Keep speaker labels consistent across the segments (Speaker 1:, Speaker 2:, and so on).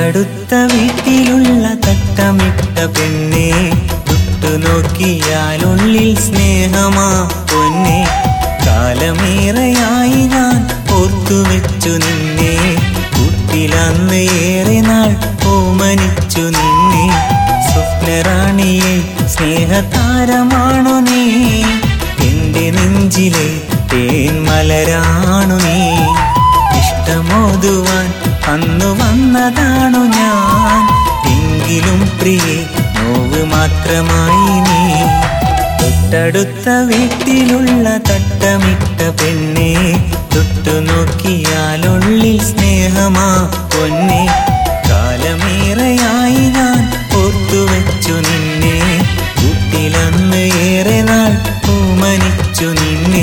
Speaker 1: തൊട്ടടുത്ത വീട്ടിലുള്ള തട്ടമിട്ട പെണ്ണെ തൊട്ടുനോക്കിയാലുള്ളിൽ സ്നേഹമാ പൊന്നെ കാലമേറെയായി ഞാൻ ഓർത്തുവെച്ചു നിന്നെ കുട്ടിലന്ന് ഏറെ നാൾ ഓമനിച്ചു നിന്നെ സ്വപ്നറാണിയെ സ്നേഹതാരമാണു നീ എന്റെ നെഞ്ചിലെ തേൻമലരാണു നീ ഇഷ്ടമോതുവാൻ അന്നു വന്നതാണു ഞാൻ എങ്കിലും പ്രിയെ നോവ് മാത്രമായി നീ തൊട്ടടുത്ത വീട്ടിലുള്ള തട്ടമിട്ട പെണ്ണെ തൊട്ടുനോക്കിയാലുള്ളിൽ സ്നേഹമാ പൊന്നെ കാലമേറെയായി ഞാൻ ഓർത്തുവെച്ചു നിന്നെ കൂട്ടിലന്ന് ഏറെ നാൾ ഓമനിച്ചു നിന്നെ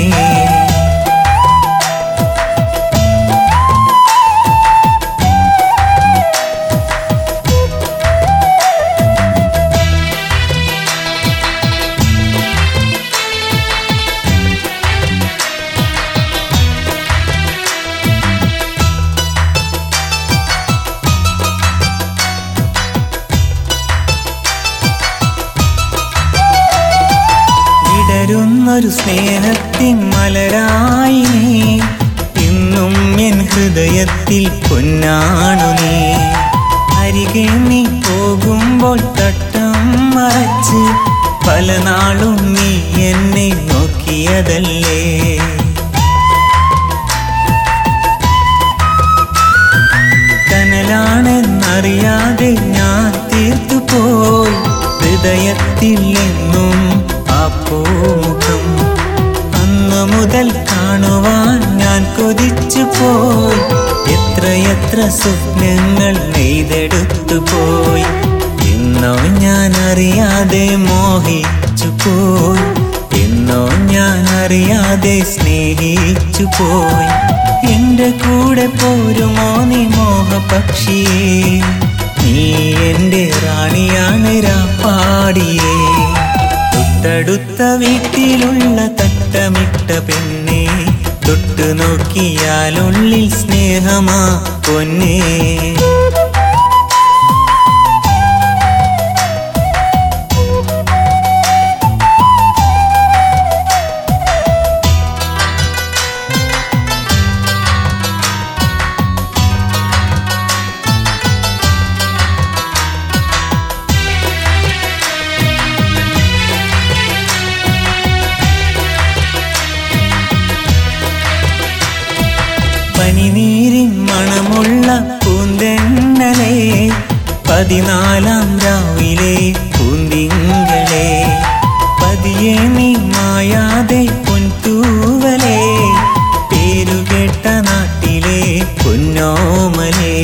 Speaker 1: വിടരുന്നൊരു സ്നേഹത്തിൻ മലരായി നീ ഇന്നും എൻ ഹൃദയത്തിൽ പൊന്നാണു നീ അരികെ നീ പോകുമ്പോൾ തട്ടം മറച്ച് പല നാളും നീ എന്നെ നോക്കിയതല്ലേ കനലാണെന്നറിയാതെ ഞാൻ തീർത്തു പോയി ഹൃദയത്തിൽ എന്നും ആ പൂമുഖം അന്നു മുതൽ കാണുവാൻ ഞാൻ കൊതിച്ചു പോയി എത്രയെത്ര സ്വപ്നങ്ങൾ നെയ്തെടുത്തു പോയി എന്നോ ഞാൻ അറിയാതെ മോഹിച്ചു പോയി എന്നോ ഞാൻ അറിയാതെ സ്നേഹിച്ചു പോയി എന്റെ കൂടെ പോരുമോ നീ മോഹപക്ഷിയേ നീ എന്റെ റാണിയാണ് രാപ്പാടിയേ തൊട്ടടുത്ത വീട്ടിലുള്ള തട്ടമിട്ട പെണ്ണെ തൊട്ടു നോക്കിയാലുള്ളിൽ സ്നേഹമാ പൊന്നേ പനിനീരിൻ മണമുള്ള പൂന്തെന്നലെ പതിനാലാം രാവിലെ പൂന്തിങ്കളെ പതിയെ നീ മായാതെ പൊൻതൂവലെ പേരുകേട്ട നാട്ടിലെ പൊന്നോമലേ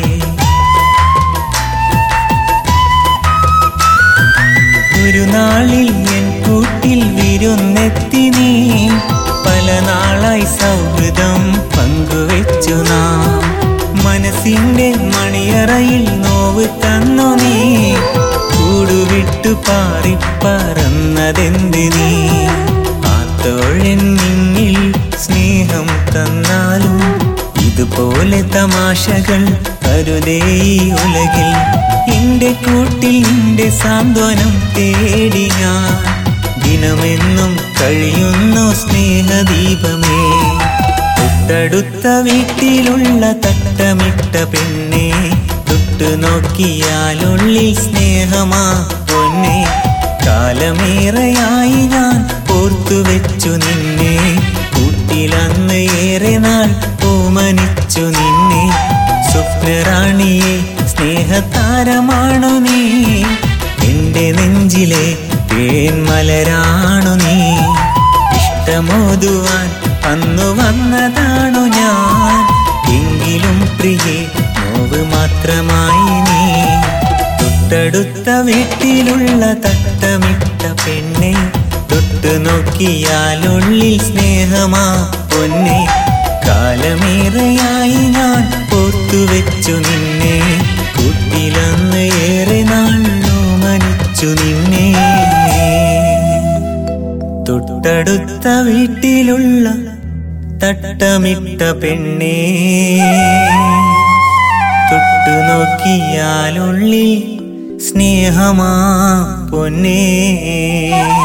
Speaker 1: ഒരു നാളിൽ എൻ കൂട്ടിൽ വിരുന്നെത്തി നീ പല നാളായി സൗഹൃദം പങ്കുവെച്ചു നാം മനസ്സിന്റെ മണിയറയിൽ നോവ് തന്നു നീ കൂടുവിട്ടു പാറിപ്പറന്നതെന്ത് നീ ആ തോഴൻ നിന്നിൽ സ്നേഹം തന്നാലും ഇതുപോലെ തമാശകൾ കരുതേ ഈ ഉലകിൽ എന്റെ കൂട്ടിൽ നിന്റെ സാന്ത്വനം തേടി ഞാൻ ദിനമെന്നും കഴിയുന്നു സ്നേഹദീപമേ തൊട്ടടുത്ത വീട്ടിലുള്ള തട്ടമിട്ട പെണ്ണെ തൊട്ടു നോക്കിയാലുള്ളിൽ സ്നേഹമാ പൊന്നെ കാലമേറെയായി ഞാൻ ഓർത്തുവെച്ചു നിന്നെ കൂട്ടിലന്ന് ഏറെ നാൾ ഓമനിച്ചു നിന്നെ സ്വപ്നറാണിയെ സ്നേഹതാരമാണു നീ എന്റെ നെഞ്ചിലെ തേൻമലരാണു നീ ഇഷ്ടമോതുവാൻ അന്നു വന്നതാണു ഞാൻ എങ്കിലും പ്രിയെ നോവ് മാത്രമായി നീ തൊട്ടടുത്ത വീട്ടിലുള്ള തട്ടമിട്ട പെണ്ണെ തൊട്ടു നോക്കിയാലുള്ളിൽ സ്നേഹമാ പൊന്നെ കാലമേറെയായി ഞാൻ ഓർത്തുവെച്ചു നിന്നെ കൂട്ടിലന്ന് ഏറെ നാളോ മനിച്ചു നിന്നെ തൊട്ടടുത്ത വീട്ടിലുള്ള തട്ടമിട്ട പെണ്ണേ തൊട്ടു നോക്കിയാലുള്ളിൽ സ്നേഹമാ പൊന്നേ